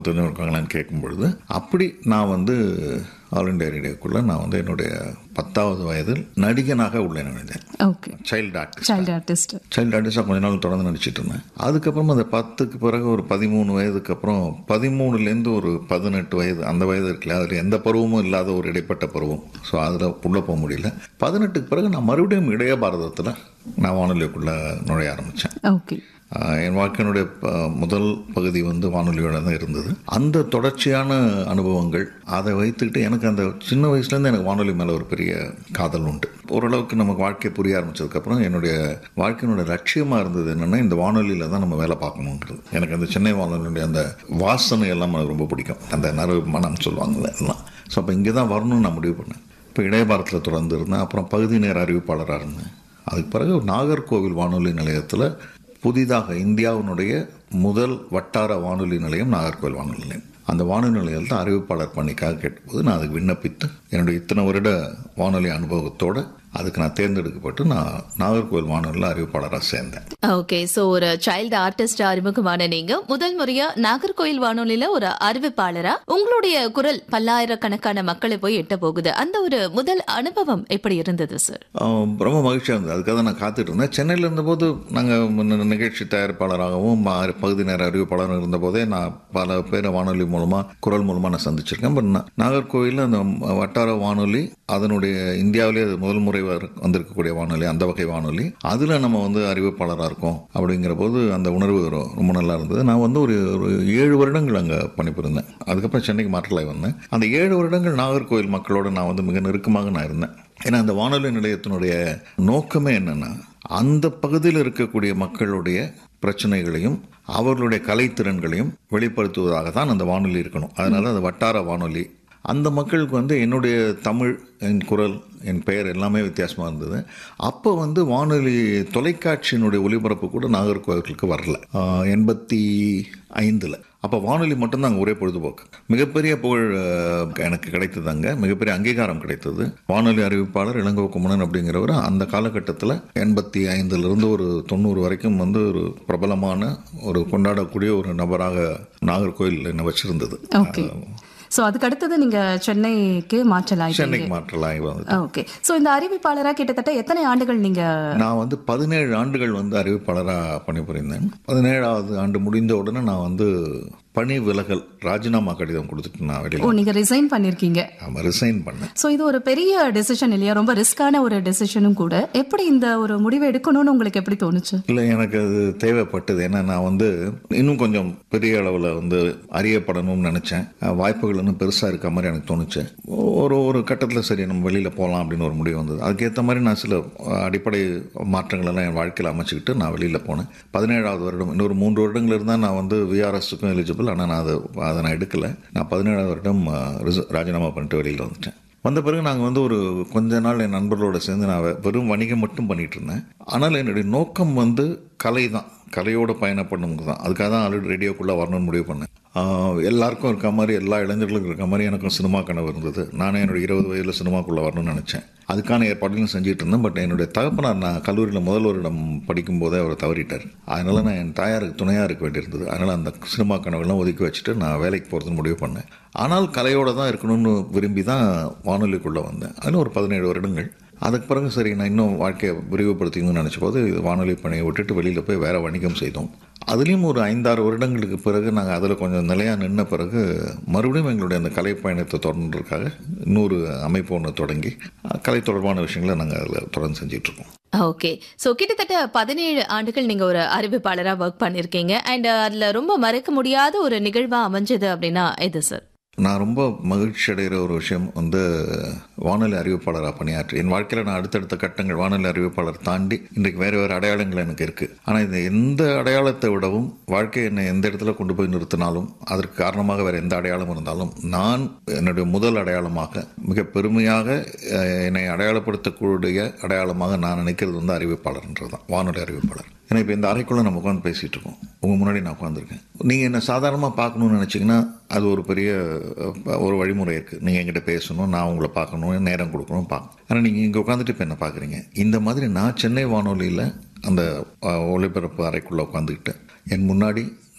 இருக்காங்களான்னு கேட்கும் பொழுது அப்படி நான் வந்து ஆல் இண்டியா ரேடியோக்குள்ளே நான் வந்து என்னுடைய பத்தாவது வயதில் நடிகனாக உள்ளே நுழைந்தேன் okay child artist child artist child ஆர்டிஸ்டாக கொஞ்ச நாள் தொடர்ந்து நடிச்சிட்டு இருந்தேன் அதுக்கப்புறம் அந்த பத்துக்கு பிறகு ஒரு பதிமூணு வயதுக்கு அப்புறம் பதிமூணுலேருந்து ஒரு பதினெட்டு வயது அந்த வயது இருக்குல்ல அதில் எந்த பருவமும் இல்லாத ஒரு இடைப்பட்ட பருவம் ஸோ அதில் உள்ளே போக முடியல பதினெட்டுக்கு பிறகு நான் மறுபடியும் இளைய பாரதத்தில் நான் வானொலிக்குள்ளே நுழைய ஆரம்பித்தேன் ஓகே ஆஹ் என் வாழ்க்கையினுடைய ப- முதல் பகுதி வந்து வானொலியோட தான் இருந்தது அந்த தொடர்ச்சியான அனுபவங்கள் அதை வைத்துக்கிட்டு எனக்கு அந்த சின்ன வயசுலேருந்து எனக்கு வானொலி மேலே ஒரு பெரிய காதல் உண்டு ஓரளவுக்கு நமக்கு வாழ்க்கை புரிய ஆரம்பிச்சதுக்கப்புறம் என்னுடைய வாழ்க்கையினுடைய லட்சியமாக இருந்தது என்னென்னா இந்த வானொலியில் தான் நம்ம வேலை பார்க்கணுன்றது எனக்கு அந்த சென்னை வானொலியுடைய அந்த வாசனை எல்லாம் எனக்கு ரொம்ப பிடிக்கும் அந்த நரவு மனம் சொல்லுவாங்கல்ல எல்லாம் ஸோ அப்போ இங்கே தான் வரணும்னு நான் முடிவு பண்ணேன் இப்போ இடையபாரத்தில் தொடர்ந்து இருந்தேன் அப்புறம் பகுதி நேர அறிவிப்பாளராக இருந்தேன் அதுக்கு பிறகு நாகர்கோவில் வானொலி நிலையத்தில் புதிதாக இந்தியாவினுடைய முதல் வட்டார வானொலி நிலையம் நாகர்கோவில் வானொலி நிலையம் அந்த வானொலி நிலையத்தில் அறிவிப்பாளர் பணிக்காக கேட்டபோது நான் அதுக்கு விண்ணப்பித்து என்னுடைய இத்தனை வருட வானொலி அனுபவத்தோடு அதுக்கு நான் தேர்ந்தெடுக்கப்பட்டு நான் நாகர்கோவில் வானொலியில் அறிவிப்பாளராக சேர்ந்தேன் ஓகே சோ ஒரு சைல்டு ஆர்டிஸ்ட் அறிமுகமான நீங்க முதல் முறையா நாகர்கோயில் வானொலியில ஒரு அறிவிப்பாளரா உங்களுடைய குரல் பல்லாயிரக்கணக்கான மக்களை போய் எட்ட போகுது அந்த ஒரு முதல் அனுபவம் எப்படி இருந்தது சார் ஆம், ரொம்ப மகிழ்ச்சியாக இருந்தது அதுக்காக தான் நான் காத்துட்டு இருந்தேன் சென்னையில் இருந்தபோது நாங்கள் நிகழ்ச்சி தயாரிப்பாளராகவும் மா- பகுதி நேர அறிவிப்பாளரும் இருந்தபோதே நான் பல பேரை வானொலி மூலமாக குரல் மூலமாக நான் சந்திச்சிருக்கேன் பட் நா- நாகர்கோவிலில் அந்த வட்டார வானொலி அதனுடைய இந்தியாவிலே அது முதல் முறை வர- வந்திருக்கக்கூடிய வானொலி அந்த வகை வானொலி அதில் நம்ம வந்து அறிவிப்பாளராக இருக்கோம் அப்படிங்கிற போது அந்த உணர்வு ரொ- ரொம்ப நல்லா இருந்தது நான் வந்து ஒரு ஒரு ஏழு வருடங்கள் அங்கே பணிபுரிந்தேன் அதுக்கப்புறம் சென்னைக்கு மாற்றலாய் வந்தேன் அந்த ஏழு வருடங்கள் நாகர்கோவில் மக்களோட நான் வந்து மிக நெருக்கமாக நான் இருந்தேன் ஏன்னா அந்த வானொலி நிலையத்தினுடைய நோக்கமே என்னன்னா அந்த பகுதியில் இருக்கக்கூடிய மக்களுடைய பிரச்சனைகளையும் அவர்களுடைய கலைத்திறன்களையும் வெளிப்படுத்துவதாக தான் அந்த வானொலி இருக்கணும் அதனால அந்த வட்டார வானொலி அந்த மக்களுக்கு வந்து என்னுடைய தமிழ் என் குரல் என் பெயர் எல்லாமே வித்தியாசமாக இருந்தது அப்போ வந்து வானொலி தொலைக்காட்சியினுடைய ஒளிபரப்பு கூட நாகர்கோவிலுக்கு வரல ஆஹ் எண்பத்தி ஐந்தில் அப்போ வானொலி மட்டும்தான் அங்கே ஒரே பொழுதுபோக்கு மிகப்பெரிய புகழ் ஆஹ், எனக்கு கிடைத்தது அங்கே மிகப்பெரிய அங்கீகாரம் கிடைத்தது வானொலி அறிவிப்பாளர் இளங்கோ குமணன் அப்படிங்கிறவர் அந்த காலகட்டத்தில் எண்பத்தி ஐந்துலேருந்து ஒரு தொண்ணூறு வரைக்கும் வந்து ஒரு பிரபலமான ஒரு கொண்டாடக்கூடிய ஒரு நபராக நாகர்கோவில் என்னை வச்சிருந்தது ஓகே சோ அதுக்கு அடுத்தது நீங்க சென்னைக்கு மாற்றலாயிட்டீங்க சென்னைக்கு மாற்றலாகி வந்தது ஓகே சோ இந்த அறிவிப்பாளரா கிட்டத்தட்ட எத்தனை ஆண்டுகள் நீங்க நான் வந்து பதினேழு ஆண்டுகள் வந்து அறிவிப்பாளராக பணிபுரிந்தேன் பதினேழாவது ஆண்டு முடிந்த உடனே நான் வந்து பணி விலகல் ராஜினாமா கடிதம் கொடுத்துட்டு நான் ஓ வெளியில் நீங்க ரிசைன் பண்ணிருக்கீங்க ஆமாம் ரிசைன் பண்ணேன் சோ இது ஒரு பெரிய டெசிஷன் இல்லையா ரொம்ப ரிஸ்கான ஒரு டெசிஷனும் கூட எப்படி இந்த ஒரு முடிவை எடுக்கணும்னு உங்களுக்கு எப்படி தோணுச்சு இல்லை எனக்கு அது தேவைப்பட்டது ஏன்னா நான் வந்து இன்னும் கொஞ்சம் பெரிய அளவில் வந்து அறியப்படணும்னு நினச்சேன் அஹ் வாய்ப்புகள் இன்னும் பெருசாக இருக்க மாதிரி எனக்கு தோணுச்சு ஒரு ஒரு கட்டத்தில் சரி நம்ம வெளியில் போகலாம் அப்படின்னு ஒரு முடிவு வந்தது அதுக்கேற்ற மாதிரி நான் சில அஹ், அடிப்படை மாற்றங்கள் எல்லாம் என் வாழ்க்கையில் அமைச்சுக்கிட்டு நான் வெளியில் போனேன் பதினேழாவது வருடம் இன்னொரு மூன்று வருடங்கள் இருந்தால் நான் வந்து விஆர்எஸ்க்கும் எலிஜிபிள் ஆனால் நான் அதை அதை நான் எடுக்கலை நான் பதினேழாவது வருடம் அஹ், ரிச- ராஜினாமா பண்ணிட்டு வெளியில் வந்துட்டேன் வந்த பிறகு நாங்கள் வந்து ஒரு கொஞ்ச நாள் என் நண்பர்களோட சேர்ந்து நான் வெ- வெறும் வணிகம் மட்டும் பண்ணிட்டு இருந்தேன் ஆனால் என்னுடைய நோக்கம் வந்து கலை தான் கலையோட பயணப்படணுங்க தான் அதுக்காக தான் ஆல்ரெடி ரேடியோக்குள்ளே வரணும்னு முடிவு பண்ணேன் ஆஹ் எல்லாருக்கும் இருக்க மாதிரி எல்லா இளைஞர்களுக்கும் இருக்க மாதிரி எனக்கும் சினிமா கனவு இருந்தது நானே என்னோட இருபது வயதில் சினிமாக்குள்ளே வரணும்னு நினச்சேன் அதுக்கான ஏற்பாடுகளும் செஞ்சுட்டு இருந்தேன் பட் என்னுடைய தகப்பனார் நான் கல்லூரியில் முதல் வருடம் படிக்கும் போதே அவர் தவறிட்டார் அதனால நான் என் தாயாருக்கு துணையாக இருக்க வேண்டியிருந்தது அதனால் அந்த சினிமா கனவெல்லாம் ஒதுக்கி வச்சுட்டு நான் வேலைக்கு போகிறதுன்னு முடிவு பண்ணேன் ஆனால் கலையோடு தான் இருக்கணும்னு விரும்பி தான் வானொலிக்குள்ளே வந்தேன் அதில் ஒரு பதினேழு வருடங்கள் அதுக்கு பிறகு சரி நான் இன்னும் வாழ்க்கையை விரிவுபடுத்திக்கணும்னு நினச்ச போது இது வானொலி பணியை விட்டுட்டு வெளியில் போய் வேறு வணிகம் செய்தோம் அதுலேயும் ஒரு ஐந்தாறு வருடங்களுக்கு பிறகு நாங்கள் அதில் கொஞ்சம் நிலையாக நின்ன பிறகு மறுபடியும் எங்களுடைய அந்த கலை பயணத்தை தொடர்ந்துருக்காக இன்னொரு அமைப்பு ஒன்று தொடங்கி அஹ், கலை தொடர்பான விஷயங்களை நாங்கள் அதில் தொடர்ந்து செஞ்சிட்ருக்கோம் ஓகே சோ கிட்டத்தட்ட பதினேழு ஆண்டுகள் நீங்க ஒரு அறிவிப்பாளரா ஒர்க் பண்ணிருக்கீங்க அண்ட் அதுல ரொம்ப மறக்க முடியாத ஒரு நிகழ்வா அமைஞ்சது அப்படின்னா எது சார் நான் ரொம்ப மகிழ்ச்சி அடைகிற ஒரு விஷயம் வந்து வானொலி அறிவிப்பாளராக பணியாற்றி என் வாழ்க்கையில் நான் அடுத்தடுத்த கட்டங்கள் வானொலி அறிவிப்பாளர் தாண்டி இன்றைக்கு வேறு வேறு அடையாளங்கள் எனக்கு இருக்குது ஆனால் இந்த எந்த அடையாளத்தை விடவும் வாழ்க்கை என்னை எந்த இடத்துல கொண்டு போய் நிறுத்தினாலும் அதற்கு காரணமாக வேறு எந்த அடையாளம் இருந்தாலும் நான் என்னுடைய முதல் அடையாளமாக மிக பெருமையாக அஹ், என்னை அடையாளப்படுத்தக்கூடிய அடையாளமாக நான் நினைக்கிறது வந்து அறிவிப்பாளர்ன்றது தான் வானொலி அறிவிப்பாளர் ஏன்னா இப்போ இந்த அறைக்குள்ளே நம்ம உட்காந்து பேசிகிட்டு இருக்கோம் உங்கள் முன்னாடி நான் உட்காந்துருக்கேன் நீங்கள் என்ன சாதாரணமாக பார்க்கணும்னு நினச்சிங்கன்னா அது ஒரு பெரிய அஹ், ஒரு வழிமுறை இருக்குது நீங்கள் என்கிட்ட பேசணும் நான் உங்களை பார்க்கணும் நேரம் கொடுக்கணும் பார்க்கணும் ஆனால் நீங்கள் இங்கே உட்காந்துட்டு இப்போ என்ன பார்க்குறீங்க இந்த மாதிரி நான் சென்னை வானொலியில் அந்த அஹ், ஒளிபரப்பு அறைக்குள்ளே உட்காந்துக்கிட்டு என் முன்னாடி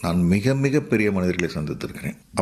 நான் மிக மிக பெரிய மனிதர்களை சந்தித்திருக்கிறேன்